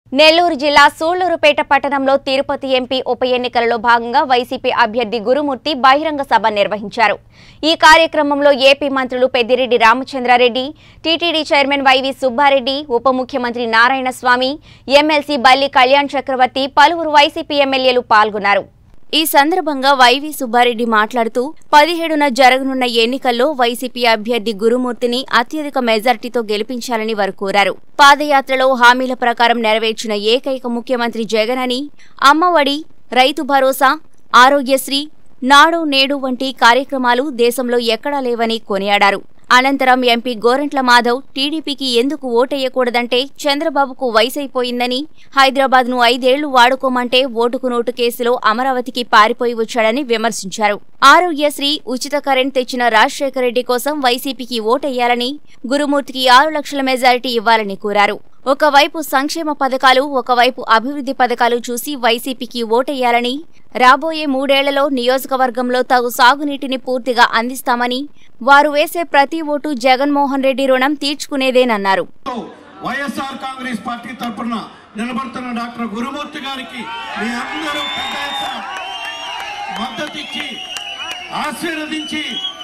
నెల్లూరు జిల్లా సూళ్లూరుపేట పట్టణంలో తిరుపతి ఎంపీ ఉప ఎన్నికలలో భాగంగా వైసీపీ అభ్యర్థి గురుమూర్తి బహిరంగ సభ నిర్వహించారు ఈ కార్యక్రమంలో ఏపీ మంత్రులు Peddireddy Ramachandra Reddy TTD chairman YV Subba Reddy ఉప ముఖ్యమంత్రి నారాయణస్వామి ఎమ్మెల్సీ బల్లి కళ్యాణ్ చక్రవర్తి పలువురు వైసీపీ ఎమ్మెల్యేలు పాల్గొన్నారు ఈ సందర్భంగా వైవి సుబ్బారెడ్డి మాట్లాడుతూ పదిహేడున జరగనున్న ఎన్నికల్లో వైసీపీ అభ్యర్థి గురుమూర్తిని అత్యధిక మెజార్టీతో గెలిపించాలని వారు కోరారు పాదయాత్రలో హామీల ప్రకారం నెరవేర్చిన ఏకైక ముఖ్యమంత్రి జగన్ అని అమ్మఒడి రైతు భరోసా ఆరోగ్యశ్రీ నాడు నేడు వంటి కార్యక్రమాలు దేశంలో ఎక్కడా లేవని కొనియాడారు అనంతరం ఎంపీ గోరంట్ల మాధవ్ టీడీపీకి ఎందుకు ఓటేయకూడదంటే చంద్రబాబుకు వయసైపోయిందని హైదరాబాద్ ను ఐదేళ్లు వాడుకోమంటే ఓటుకు నోటు కేసులో అమరావతికి పారిపోయి వచ్చాడని విమర్శించారు ఆరోగ్యశ్రీ ఉచిత కరెంట్ తెచ్చిన రాజశేఖర రెడ్డి కోసం వైసీపీకి ఓటేయాలని గురుమూర్తికి ఆరు లక్షల మెజారిటీ ఇవ్వాలని కోరారు ఒకవైపు సంక్షేమ పథకాలు ఒకవైపు అభివృద్ధి పథకాలు చూసి వైసీపీకి ఓటేయాలని రాబోయే మూడేళ్లలో నియోజకవర్గంలో తగు సాగునీటిని పూర్తిగా అందిస్తామని వారు వేసే ప్రతి ఓటు జగన్మోహన్ రెడ్డి రుణం తీర్చుకునేదేనన్నారు తో వైఎస్ఆర్ కాంగ్రెస్ పార్టీ తరఫున నిలబడుతున్న డాక్టర్ గురుమూర్తి గారికి మీ అందరూ పెద్ద ఎత్తున మద్దతు ఇచ్చి ఆశీర్వదించి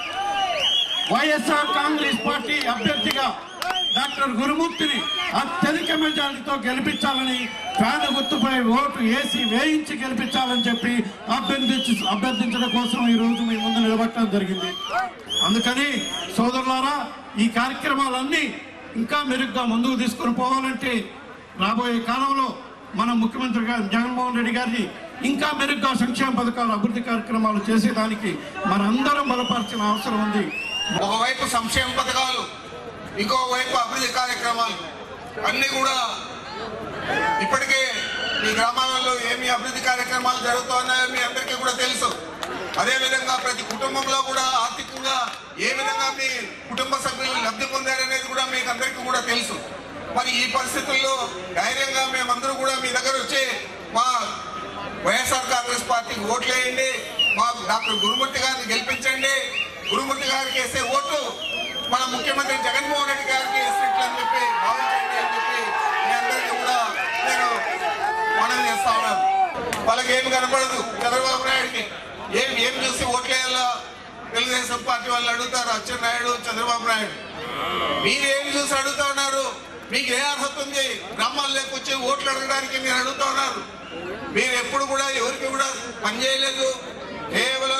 వైఎస్ఆర్ కాంగ్రెస్ పార్టీ అభ్యర్థిగా డాక్టర్ గురుమూర్తిని అత్యధిక మెజారిటీతో గెలిపించాలని ఫ్యాన్ గుర్తుపై ఓటు వేసి వేయించి గెలిపించాలని చెప్పి అభ్యర్థించి అభ్యర్థించడం కోసం ఈ రోజు మీ ముందు నిలబట్టడం జరిగింది అందుకని సోదరులారా ఈ కార్యక్రమాలన్నీ ఇంకా మెరుగ్గా ముందుకు తీసుకొని పోవాలంటే రాబోయే కాలంలో మన ముఖ్యమంత్రి గారు జగన్మోహన్ రెడ్డి గారిని ఇంకా మెరుగ్గా సంక్షేమ పథకాలు అభివృద్ధి కార్యక్రమాలు చేసేదానికి మనందరం బలపరిచిన అవసరం ఉంది ఒకవైపు సంక్షేమ పథకాలు ఇంకోవైపు అభివృద్ధి కార్యక్రమాలు అన్ని కూడా ఇప్పటికే మీ గ్రామాలలో ఏమి అభివృద్ధి కార్యక్రమాలు జరుగుతున్నాయో మీ అందరికీ కూడా తెలుసు అదే విధంగా ప్రతి కుటుంబంలో కూడా ఆర్థికంగా ఏ విధంగా మీ కుటుంబ సభ్యులు లబ్ధి పొందారనేది కూడా మీకు అందరికీ కూడా తెలుసు మరి ఈ పరిస్థితుల్లో ధైర్యంగా మేమందరూ కూడా మీ దగ్గర వచ్చి మా వైఎస్ఆర్ కాంగ్రెస్ పార్టీకి ఓట్లు వేయండి మా డాక్టర్ గురుమూర్తి గారిని గెలిపించండి గురుమూర్తి గారికి వేసే ఓటు మన ముఖ్యమంత్రి జగన్మోహన్ రెడ్డి గారికి వేసినట్లు అని చెప్పి భావించండి అని చెప్పి మీ అందరికీ కూడా నేను మనవి చేస్తా ఉన్నాను వాళ్ళకి ఏమి కనపడదు చంద్రబాబు నాయుడికి ఏం ఏం చూసి ఓట్లేయాలా తెలుగుదేశం పార్టీ వాళ్ళు అడుగుతారు అచ్చెన్నాయుడు చంద్రబాబు నాయుడు మీరు ఏం చూసి అడుగుతా ఉన్నారు మీకు ఏ అర్హత ఉంది గ్రామాల్లోకి వచ్చి ఓట్లు అడగడానికి మీరు అడుగుతా ఉన్నారు మీరు ఎప్పుడు కూడా ఎవరికి కూడా పనిచేయలేదు కేవలం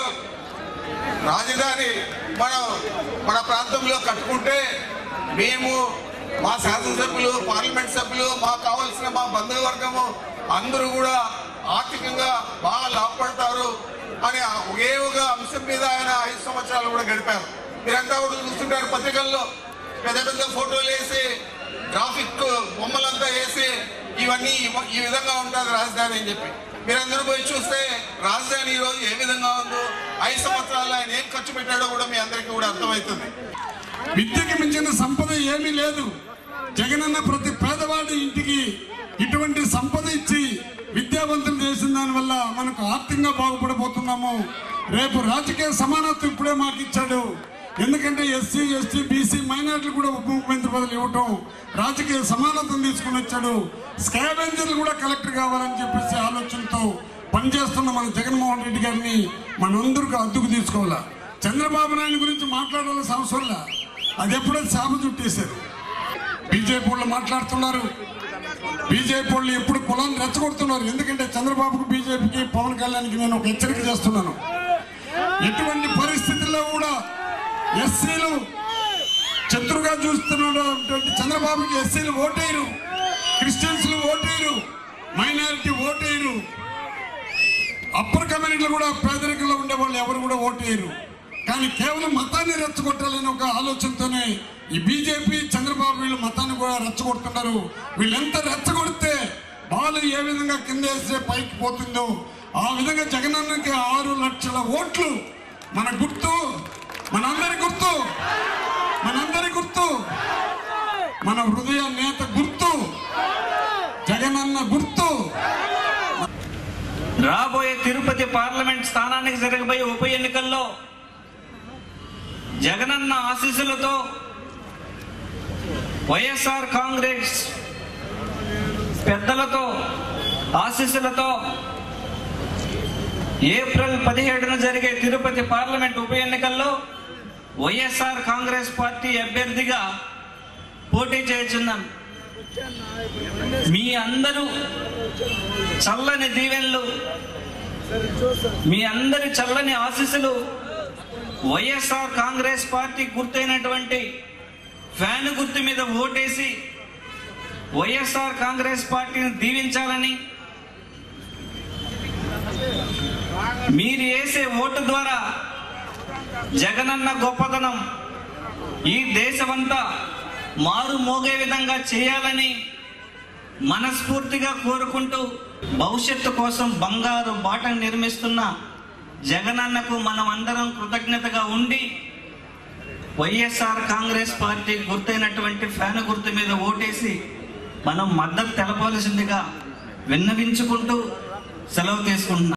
రాజధాని మనం మన ప్రాంతంలో కట్టుకుంటే మేము మా శాసనసభ్యులు పార్లమెంట్ సభ్యులు మాకు కావాల్సిన మా బంధువర్గము అందరూ కూడా ఆర్థికంగా బాగా లాభపడతారు అని ఒకే ఒక అంశం మీద ఆయన ఐదు సంవత్సరాలు కూడా గడిపారు మీరంతా కూడా చూస్తుంటారు పత్రికల్లో పెద్ద పెద్ద ఫోటోలు వేసి గ్రాఫిక్ బొమ్మలంతా వేసి ఇవన్నీ ఇవ- ఈ విధంగా ఉంటుంది రాజధాని అని చెప్పి మీరందరూ పోయి చూస్తే రాజధాని ఈ రోజు ఏ విధంగా ఉందో ఐదు సంవత్సరాలు ఆయన ఏం ఖర్చు పెట్టాడో కూడా మీ అందరికీ కూడా అర్థమవుతుంది విద్యకి మించిన సంపద ఏమీ లేదు జగనన్న ప్రతి పేదవాడి ఇంటికి ఇటువంటి సంపద ఇచ్చి విద్యావంతులు చేసిన దానివల్ల మనకు ఆర్థికంగా బాగుపడబోతున్నాము రేపు రాజకీయ సమానత్వం ఇప్పుడే మాకు ఇచ్చాడు ఎందుకంటే ఎస్సీ ఎస్టీ బీసీ మైనార్టీలు కూడా ఉప ముఖ్యమంత్రి పదవులు ఇవ్వటం రాజకీయ సమానత్వం తీసుకుని వచ్చాడు స్కావెంజర్లు కూడా కలెక్టర్ కావాలని చెప్పేసి ఆలోచనతో పనిచేస్తున్న మన జగన్మోహన్ రెడ్డి గారిని మనందరికీ అద్దుకు తీసుకోవాలా చంద్రబాబు నాయుడు గురించి మాట్లాడాల్సిన అవసరం లే అది ఎప్పుడో శాప చుట్టేశారు బీజేపీ వాళ్ళు మాట్లాడుతున్నారు బీజేపీ వాళ్ళు ఎప్పుడు కులాన్ని రెచ్చగొడుతున్నారు ఎందుకంటే చంద్రబాబుకు బీజేపీకి పవన్ కళ్యాణ్కి నేను ఒక హెచ్చరిక చేస్తున్నాను ఎటువంటి పరిస్థితుల్లో కూడా ఎస్సీలు శత్రుగా చూస్తున్నటువంటి చంద్రబాబుకి ఎస్సీలు ఓటేయరు క్రిస్టియన్స్లు ఓటేయరు మైనారిటీ ఓటేయరు అప్పర్ కమ్యూనిటీలు కూడా పేదరికంలో ఉండే వాళ్ళు ఎవరు కూడా ఓటేయరు కానీ కేవలం మతాన్ని రెచ్చగొట్టాలని ఒక ఆలోచనతోనే ఈ బీజేపీ చంద్రబాబు వీళ్ళు మతాన్ని కూడా రెచ్చగొడుతున్నారు వీళ్ళెంత రెచ్చగొడితే బాలు ఏ విధంగా కింద వేస్తే పైకి పోతుందో ఆ విధంగా జగనన్నకి ఆరు లక్షల ఓట్లు మన గుర్తు మనందరి గుర్తు మనందరి గుర్తు మన హృదయ నేత గుర్తు జగనన్న గుర్తు రాబోయే తిరుపతి పార్లమెంట్ స్థానానికి జరగబోయే ఉప ఎన్నికల్లో జగనన్న ఆశీస్సులతో వైఎస్ఆర్ కాంగ్రెస్ పెద్దలతో ఆశీస్సులతో ఏప్రిల్ పదిహేడున జరిగే తిరుపతి పార్లమెంట్ ఉప ఎన్నికల్లో వైఎస్ఆర్ కాంగ్రెస్ పార్టీ అభ్యర్థిగా పోటీ చేస్తున్నాం మీ అందరూ చల్లని దీవెనలు మీ అందరి చల్లని ఆశీస్సులు వైఎస్ఆర్ కాంగ్రెస్ పార్టీ గుర్తైనటువంటి ఫ్యాన్ గుర్తు మీద ఓటేసి వైఎస్ఆర్ కాంగ్రెస్ పార్టీని దీవించాలని మీరు వేసే ఓటు ద్వారా జగనన్న గొప్పతనం ఈ దేశమంతా మారు మోగే విధంగా చేయాలని మనస్ఫూర్తిగా కోరుకుంటూ భవిష్యత్తు కోసం బంగారు బాట నిర్మిస్తున్న జగనన్నకు మనం అందరం కృతజ్ఞతగా ఉండి వైఎస్ఆర్ కాంగ్రెస్ పార్టీ గుర్తైనటువంటి ఫ్యాన్ గుర్తు మీద ఓటేసి మనం మద్దతు తెలపాల్సిందిగా విన్నవించుకుంటూ సెలవు తీసుకుంటున్నాం